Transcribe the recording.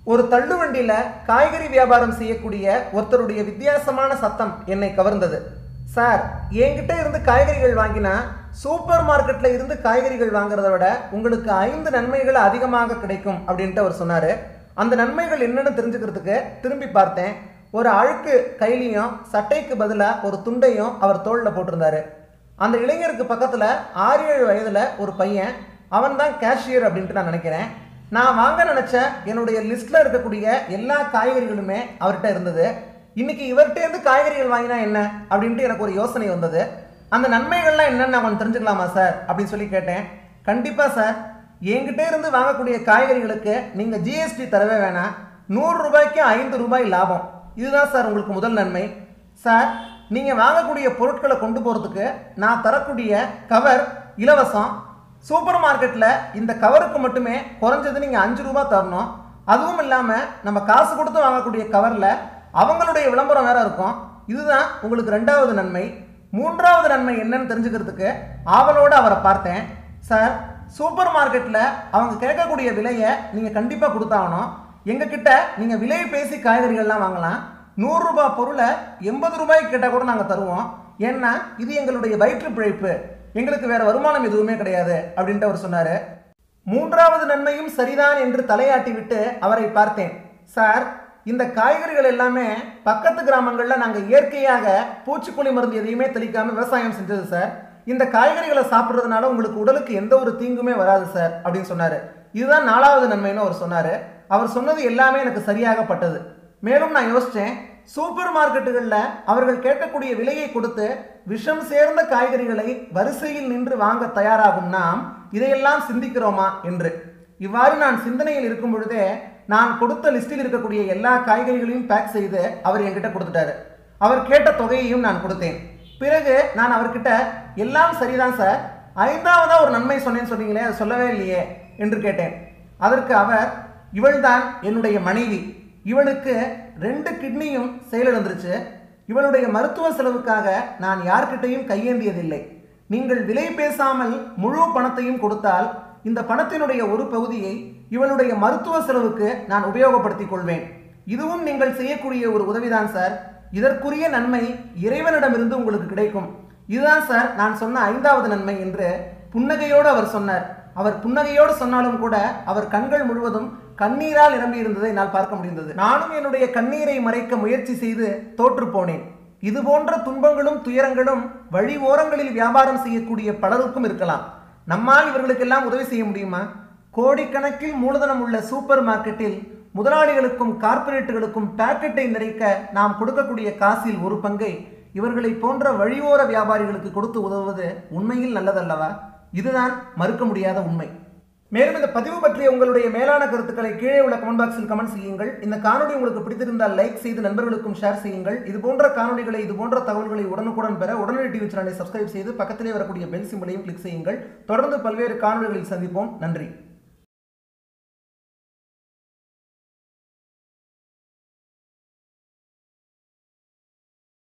ஒரு தள்ளுவண்டியில காய்கறி வியாபாரம் செய்யக்கூடிய ஒருத்தருடைய வித்தியாசமான சத்தம் என்னை கவர்ந்தது சார் என்கிட்ட இருந்து காய்கறிகள் வாங்கினா சூப்பர் மார்க்கெட்ல இருந்து காய்கறிகள் வாங்குறத விட உங்களுக்கு ஐந்து நன்மைகள் அதிகமாக கிடைக்கும் அப்படின்ட்டு அவர் சொன்னாரு அந்த நன்மைகள் என்னன்னு தெரிஞ்சுக்கிறதுக்கு திரும்பி பார்த்தேன் ஒரு அழுக்கு கையிலையும் சட்டைக்கு பதிலாக ஒரு துண்டையும் அவர் தோளில் போட்டிருந்தாரு அந்த இளைஞருக்கு பக்கத்தில் ஆறு ஏழு வயதில் ஒரு பையன் அவன் தான் கேஷியர் அப்படின்ட்டு நான் நினைக்கிறேன் நான் வாங்க நினச்ச என்னுடைய லிஸ்ட்டில் இருக்கக்கூடிய எல்லா காய்கறிகளுமே அவர்கிட்ட இருந்தது இன்னைக்கு இவர்கிட்ட இருந்து காய்கறிகள் வாங்கினா என்ன அப்படின்ட்டு எனக்கு ஒரு யோசனை வந்தது அந்த நன்மைகள்லாம் என்னன்னு நான் கொஞ்சம் தெரிஞ்சுக்கலாமா சார் அப்படின்னு சொல்லி கேட்டேன் கண்டிப்பாக சார் என்கிட்ட இருந்து வாங்கக்கூடிய காய்கறிகளுக்கு நீங்கள் ஜிஎஸ்டி தரவே வேணாம் நூறு ரூபாய்க்கு ஐந்து ரூபாய் லாபம் இதுதான் சார் உங்களுக்கு முதல் நன்மை சார் நீங்கள் வாங்கக்கூடிய பொருட்களை கொண்டு போகிறதுக்கு நான் தரக்கூடிய கவர் இலவசம் சூப்பர் மார்க்கெட்டில் இந்த கவருக்கு மட்டுமே குறைஞ்சது நீங்கள் அஞ்சு ரூபா தரணும் அதுவும் இல்லாமல் நம்ம காசு கொடுத்து வாங்கக்கூடிய கவரில் அவங்களுடைய விளம்பரம் வேற இருக்கும் இதுதான் உங்களுக்கு ரெண்டாவது நன்மை மூன்றாவது நன்மை என்னன்னு தெரிஞ்சுக்கிறதுக்கு ஆவலோடு அவரை பார்த்தேன் சார் சூப்பர் மார்க்கெட்டில் அவங்க கேட்கக்கூடிய விலையை நீங்கள் கண்டிப்பாக கொடுத்தாகணும் எங்ககிட்ட நீங்கள் விலையை பேசி காய்கறிகள்லாம் வாங்கலாம் நூறுரூபா பொருளை எண்பது ரூபாய்க்கு கேட்டால் கூட நாங்கள் தருவோம் ஏன்னா இது எங்களுடைய வயிற்று பிழைப்பு எங்களுக்கு வேற வருமானம் எதுவுமே கிடையாது அப்படின்ட்டு அவர் சொன்னார் மூன்றாவது நன்மையும் சரிதான் என்று தலையாட்டி விட்டு அவரை பார்த்தேன் சார் இந்த காய்கறிகள் எல்லாமே பக்கத்து கிராமங்களில் நாங்கள் இயற்கையாக பூச்சிக்கொல்லி மருந்து எதையுமே தெளிக்காமல் விவசாயம் செஞ்சது சார் இந்த காய்கறிகளை சாப்பிட்றதுனால உங்களுக்கு உடலுக்கு எந்த ஒரு தீங்குமே வராது சார் அப்படின்னு சொன்னார் இதுதான் நாலாவது நன்மைன்னு அவர் சொன்னார் அவர் சொன்னது எல்லாமே எனக்கு சரியாகப்பட்டது மேலும் நான் யோசித்தேன் சூப்பர் மார்க்கெட்டுகளில் அவர்கள் கேட்கக்கூடிய விலையை கொடுத்து விஷம் சேர்ந்த காய்கறிகளை வரிசையில் நின்று வாங்க தயாராகும் நாம் இதையெல்லாம் சிந்திக்கிறோமா என்று இவ்வாறு நான் சிந்தனையில் இருக்கும் பொழுதே நான் கொடுத்த லிஸ்டில் இருக்கக்கூடிய எல்லா காய்கறிகளையும் பேக் செய்து அவர் என்கிட்ட கொடுத்துட்டாரு அவர் கேட்ட தொகையையும் நான் கொடுத்தேன் பிறகு நான் அவர்கிட்ட எல்லாம் சரிதான் சார் ஐந்தாவதா ஒரு நன்மை சொன்னேன்னு சொன்னீங்களே அதை சொல்லவே இல்லையே என்று கேட்டேன் அதற்கு அவர் இவள்தான் என்னுடைய மனைவி இவளுக்கு ரெண்டு கிட்னியும் செயலிழந்துருச்சு இவளுடைய மருத்துவ செலவுக்காக நான் யார்கிட்டையும் கையேந்தியதில்லை நீங்கள் விலை பேசாமல் முழு பணத்தையும் கொடுத்தால் இந்த பணத்தினுடைய ஒரு பகுதியை இவளுடைய மருத்துவ செலவுக்கு நான் உபயோகப்படுத்திக் கொள்வேன் இதுவும் நீங்கள் செய்யக்கூடிய ஒரு உதவிதான் சார் இதற்குரிய நன்மை இறைவனிடமிருந்து உங்களுக்கு கிடைக்கும் இதுதான் சார் நான் சொன்ன ஐந்தாவது நன்மை என்று புன்னகையோடு அவர் சொன்னார் அவர் புன்னகையோடு சொன்னாலும் கூட அவர் கண்கள் முழுவதும் கண்ணீரால் நிரம்பி இருந்ததை என்னால் பார்க்க முடிந்தது நானும் என்னுடைய கண்ணீரை மறைக்க முயற்சி செய்து தோற்று போனேன் இது போன்ற துன்பங்களும் துயரங்களும் வழி ஓரங்களில் வியாபாரம் செய்யக்கூடிய பலருக்கும் இருக்கலாம் நம்மால் இவர்களுக்கெல்லாம் உதவி செய்ய முடியுமா கோடிக்கணக்கில் மூலதனம் உள்ள சூப்பர் மார்க்கெட்டில் முதலாளிகளுக்கும் கார்ப்பரேட்டுகளுக்கும் பாக்கெட்டை நிறைக்க நாம் கொடுக்கக்கூடிய காசில் ஒரு பங்கை இவர்களை போன்ற வழியோர வியாபாரிகளுக்கு கொடுத்து உதவுவது உண்மையில் நல்லதல்லவா இதுதான் மறுக்க முடியாத உண்மை மேலும் இந்த பதிவு பற்றிய உங்களுடைய மேலான கருத்துக்களை கீழே உள்ள கமெண்ட் பாக்ஸில் கமெண்ட் செய்யுங்கள் இந்த காணொலி உங்களுக்கு பிடித்திருந்தால் லைக் செய்து நண்பர்களுக்கும் ஷேர் செய்யுங்கள் இது போன்ற காணொலிகளை இது போன்ற தகவல்களை உடனுக்குடன் பெற உடனடி டிவி சேனலை சப்ஸ்கிரைப் செய்து பக்கத்திலே வரக்கூடிய பெல் சிம்பலையும் கிளிக் செய்யுங்கள் தொடர்ந்து பல்வேறு காணொலிகளில் சந்திப்போம் நன்றி